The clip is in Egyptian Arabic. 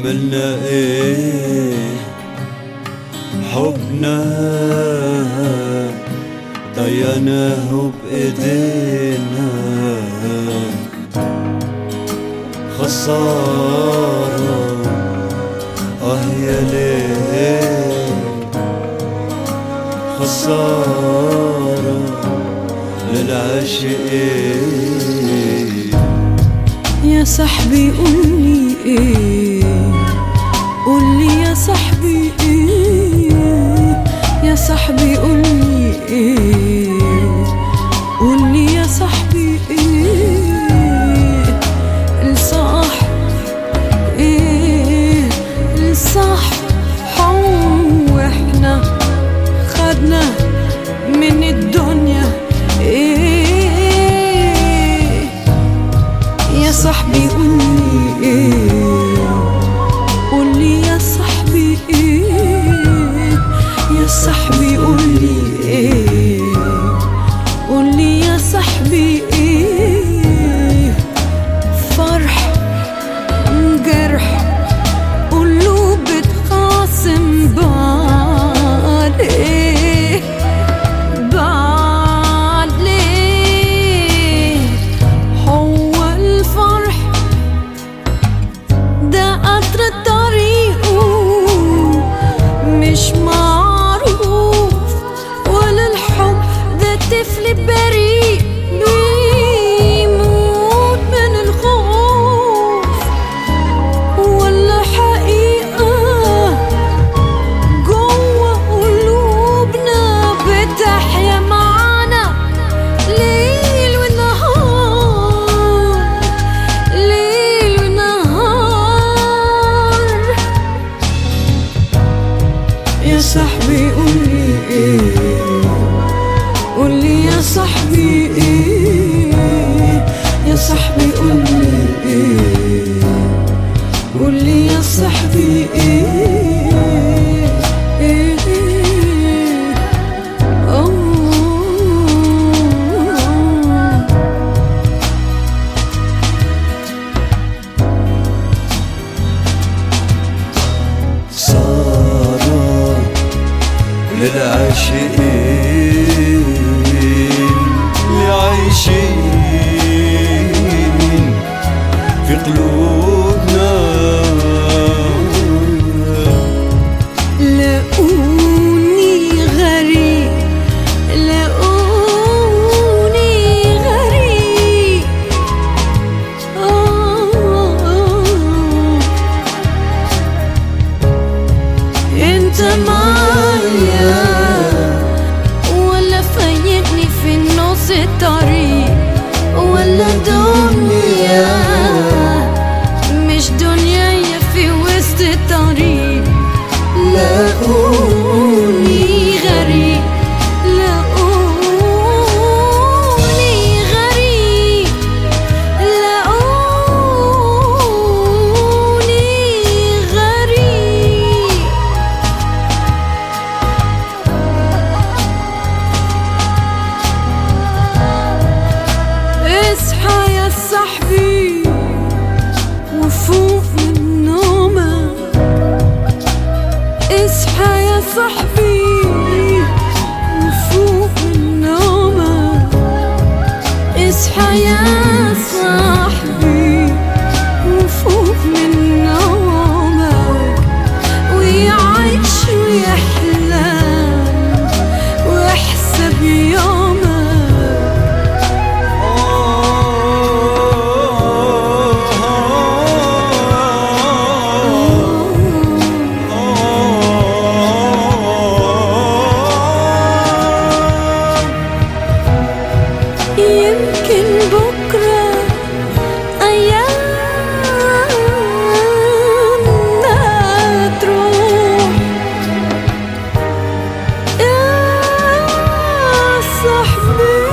عملنا ايه حبنا ضيعناه بايدينا خسارة اه يا ليل خسارة للعاشقين يا صاحبي قولي ايه قولي يا صاحبي ايه يا صاحبي قولي ايه قولي يا صاحبي ايه الصح ايه الصح واحنا خدنا من الدنيا ايه يا صاحبي قولي ايه قولي يا صاحبي ايه يا صاحبي قولي ايه قولي يا صاحبي ايه فرح جرح قلوب بتخاصم بعض ايه بعد ليه هو الفرح ده قطر طريقه مش معروف ولا الحب ده طفل بريء بيموت من الخوف ولا حقيقة جوا قلوبنا بتحيا معانا ليل ونهار ليل ونهار يا صاحبي قولي ايه قولي يا صاحبي ايه يا صاحبي قولي ايه قولي يا صاحبي ايه ايه أوه. صاروا للعاشقين اللي عايشين في قلوبنا لقوني غريب لقوني غريب آه انت معايا ولا فايتني في نص الطريق ولا دنيا مش دنيا في وسط الطريق لاقوني غريب لاقوني غريب لاقوني غريب اصحى يا صاحبي وفوق من نومك اصحى يا صاحبي وفوق من نومك اصحى يا صاحبي وفوق من نومك ويعيش ويحلم واحسب يومك يمكن بكرة أيامنا تروح يا صاحبي